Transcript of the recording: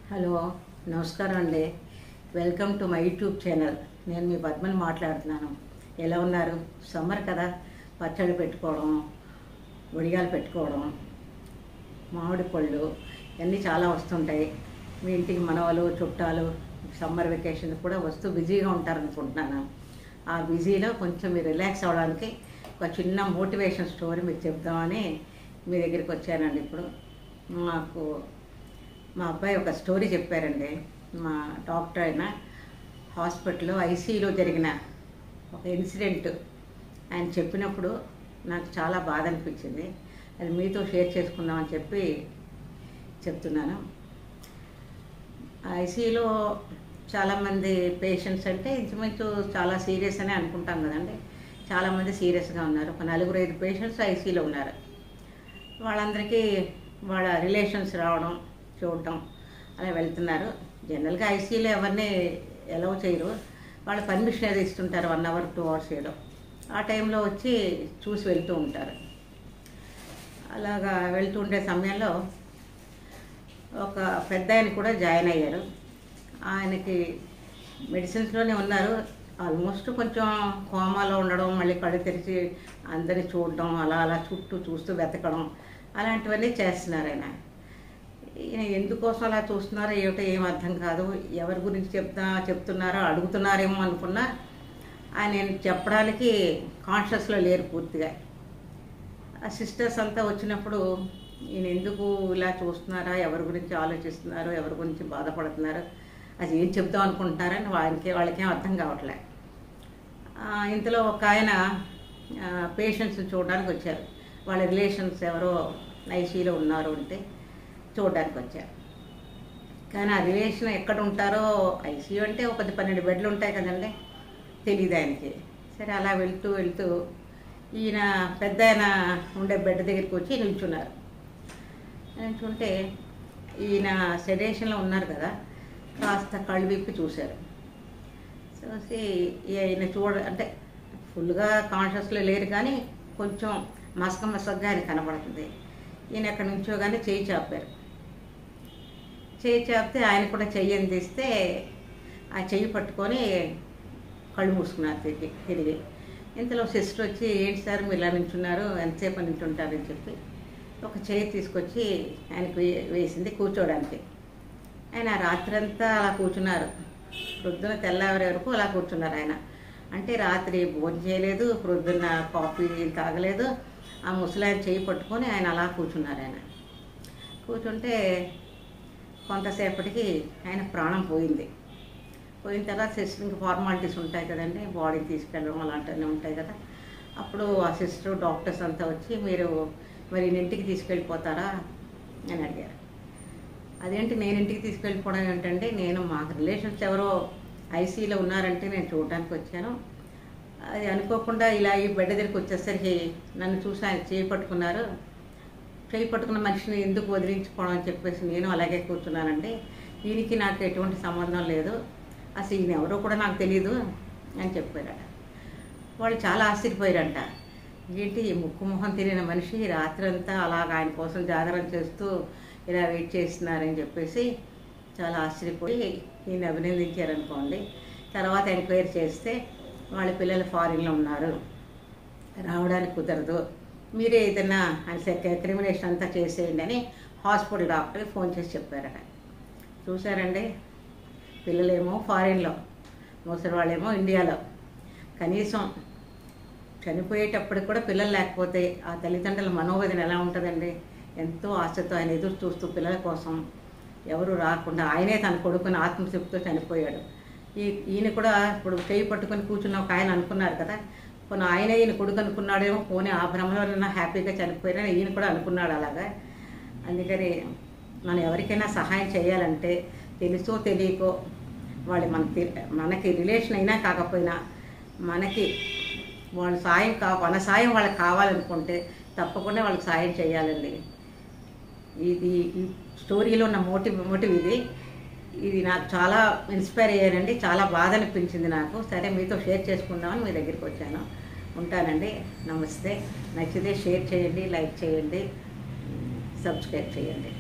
hello నమస్కారం అండి welcome to my YouTube channel నేను మీ పద్మని మాట్లాడుతున్నాను ఎలా ఉన్నారు సమ్మర్ కదా పచ్చడి పెట్టుకోవడం వడియాలు పెట్టుకోవడం మామిడి పళ్ళు ఇవన్నీ చాలా వస్తుంటాయి మీ ఇంటికి మనవలు చుట్టాలు సమ్మర్ వెకేషన్ కూడా వస్తూ బిజీగా ఉంటారనుకుంటున్నాను ఆ బిజీలో కొంచెం మీరు రిలాక్స్ అవ్వడానికి ఒక చిన్న మోటివేషన్ స్టోరీ మీకు చెప్దామని మీ దగ్గరికి వచ్చానండి ఇప్పుడు మాకు మా అబ్బాయి ఒక స్టోరీ చెప్పారండి మా డాక్టర్ అయిన హాస్పిటల్లో ఐసీయూలో జరిగిన ఒక ఇన్సిడెంట్ ఆయన చెప్పినప్పుడు నాకు చాలా బాధ అనిపించింది అది మీతో షేర్ చేసుకుందామని చెప్పి చెప్తున్నాను ఐసీయూలో చాలామంది పేషెంట్స్ అంటే ఇంచుమించు చాలా సీరియస్ అని అనుకుంటాం కదండి చాలామంది సీరియస్గా ఉన్నారు ఒక నలుగురు ఐదు పేషెంట్స్ ఐసీలో ఉన్నారు వాళ్ళందరికీ వాళ్ళ రిలేషన్స్ రావడం చూడటం అలా వెళ్తున్నారు జనరల్గా ఐసీలో ఎవరిని ఎలవ్ చేయరు వాళ్ళు పర్మిషన్ ఏదో ఇస్తుంటారు వన్ అవర్ టూ అవర్స్ ఏదో ఆ టైంలో వచ్చి చూసి వెళ్తూ ఉంటారు అలాగా వెళ్తూ ఉండే సమయంలో ఒక పెద్ద ఆయన కూడా జాయిన్ అయ్యారు ఆయనకి మెడిసిన్స్లోనే ఉన్నారు ఆల్మోస్ట్ కొంచెం కోమాలో ఉండడం మళ్ళీ కళ్ళు తెరిచి అందరిని చూడడం అలా అలా చుట్టూ చూస్తూ వెతకడం అలాంటివన్నీ చేస్తున్నారు ఆయన ఈయన ఎందుకోసం అలా చూస్తున్నారో ఏమిటో ఏం అర్థం కాదు ఎవరి గురించి చెప్తా చెప్తున్నారో అడుగుతున్నారేమో అనుకున్నా ఆయన చెప్పడానికి కాన్షియస్లో లేరు పూర్తిగా ఆ సిస్టర్స్ అంతా వచ్చినప్పుడు ఈయన ఎందుకు ఇలా చూస్తున్నారా ఎవరి గురించి ఆలోచిస్తున్నారో ఎవరి గురించి బాధపడుతున్నారో అది ఏం చెప్దాం అనుకుంటున్నారని వాళ్ళకి వాళ్ళకేం అర్థం కావట్లే ఆ, ఇంతలో ఒక ఆయన పేషెంట్స్ చూడడానికి వచ్చారు వాళ్ళ రిలేషన్స్ ఎవరో ఐసీలో ఉన్నారు అంటే చూడడానికి వచ్చారు కానీ ఆ రిలేషన్ ఎక్కడ ఉంటారో ఐసీయూ అంటే ఒక పది పన్నెండు బెడ్లు ఉంటాయి కదండి తెలియదు ఆయనకి సరే అలా వెళ్తూ వెళ్తూ ఈయన పెద్ద ఆయన ఉండే బెడ్ దగ్గరికి వచ్చి నిల్చున్నారు నిల్చుంటే ఈయన సెడేషన్లో ఉన్నారు కదా కాస్త కళ్ళు విప్పి చూశారు చూసి ఈయన చూడ అంటే ఫుల్గా కాన్షియస్లో లేరు కానీ కొంచెం మసక మసకగా ఆయన కనబడుతుంది ఈయన ఎక్కడి నుంచో కానీ చేయి చాపారు చేయి చాపితే ఆయన కూడా చెయ్యి అందిస్తే ఆ చెయ్యి పట్టుకొని కళ్ళు మూసుకున్నారు తిరిగి తిరిగి ఇంతలో సిస్టర్ వచ్చి ఏంటి సార్ మీరు ఇలా నించున్నారు ఎంతసేపు నించుంటారని చెప్పి ఒక చేయి తీసుకొచ్చి ఆయనకు వే- వేసింది కూర్చోవడానికి ఆయన రాత్రంతా అలా కూర్చున్నారు ప్రొద్దున తెల్లవారి వరకు అలా కూర్చున్నారు ఆయన అంటే రాత్రి భోజనం చేయలేదు ప్రొద్దున్న కాఫీ తాగలేదు ఆ ముసలాయన చేయి పట్టుకొని ఆయన అలా కూర్చున్నారు ఆయన కూర్చుంటే కొంతసేపటికి ఆయన ప్రాణం పోయింది పోయిన తర్వాత సిస్టర్ ఇంకా ఫార్మాలిటీస్ ఉంటాయి కదండి బాడీ తీసుకెళ్ళడం అలాంటివన్నీ ఉంటాయి కదా అప్పుడు ఆ సిస్టర్ డాక్టర్స్ అంతా వచ్చి మీరు మరి ఈయన ఇంటికి తీసుకెళ్ళిపోతారా అని అడిగారు అదేంటి నేను ఇంటికి తీసుకెళ్ళిపోవడం ఏంటంటే నేను మాకు రిలేషన్స్ ఎవరో ఐసీలో ఉన్నారంటే నేను చూడడానికి వచ్చాను అది అనుకోకుండా ఇలా ఈ బెడ్ దగ్గరికి వచ్చేసరికి నన్ను చూసి ఆయన చేయి పట్టుకున్నారు చేయి పట్టుకున్న మనిషిని ఎందుకు వదిలించుకోవడం అని చెప్పేసి నేను అలాగే కూర్చున్నానండి దీనికి నాకు ఎటువంటి సంబంధం లేదు అసలు ఈయన ఎవరో కూడా నాకు తెలియదు అని చెప్పారట వాళ్ళు చాలా ఆశ్చర్యపోయారంట ఏంటి ఈ ముక్కు మొహం తెలియని మనిషి రాత్రంతా అలాగ ఆయన కోసం జాగరణ చేస్తూ ఇలా వెయిట్ చేస్తున్నారని చెప్పేసి చాలా ఆశ్చర్యపోయి ఈయన అభినందించారనుకోండి తర్వాత ఎంక్వైరీ చేస్తే వాళ్ళ పిల్లలు ఫారిన్లో ఉన్నారు రావడానికి కుదరదు మీరే ఏదైనా ఆయన క్రిమినేషన్ అంతా చేసేయండి అని హాస్పిటల్ డాక్టర్కి ఫోన్ చేసి చెప్పారట చూసారండి పిల్లలేమో ఫారిన్లో ముసలి వాళ్ళేమో ఇండియాలో కనీసం చనిపోయేటప్పటికి కూడా పిల్లలు లేకపోతే ఆ తల్లిదండ్రుల మనోవేదన ఎలా ఉంటుందండి ఎంతో ఆశతో ఆయన ఎదురు చూస్తూ పిల్లల కోసం ఎవరు రాకుండా ఆయనే తన కొడుకుని ఆత్మశక్తితో చనిపోయాడు ఈ ఈయన కూడా ఇప్పుడు చేయి పట్టుకొని కూర్చున్న ఒక ఆయన అనుకున్నారు కదా కొన్ని ఆయన ఈయన కొడుకు అనుకున్నాడేమో పోనీ ఆ భ్రమలో హ్యాపీగా చనిపోయారని ఈయన కూడా అనుకున్నాడు అలాగా అందుకని మనం ఎవరికైనా సహాయం చేయాలంటే తెలుసో తెలియకో వాళ్ళు మనకి మనకి రిలేషన్ అయినా కాకపోయినా మనకి వాళ్ళ సాయం కా మన సాయం వాళ్ళకి కావాలనుకుంటే తప్పకుండా వాళ్ళకి సాయం చేయాలండి ఇది ఈ స్టోరీలో ఉన్న మోటివ్ మోటివ్ ఇది ఇది నాకు చాలా ఇన్స్పైర్ అయ్యానండి చాలా బాధ అనిపించింది నాకు సరే మీతో షేర్ చేసుకుందామని మీ దగ్గరికి వచ్చాను ఉంటానండి నమస్తే నచ్చితే షేర్ చేయండి లైక్ చేయండి సబ్స్క్రైబ్ చేయండి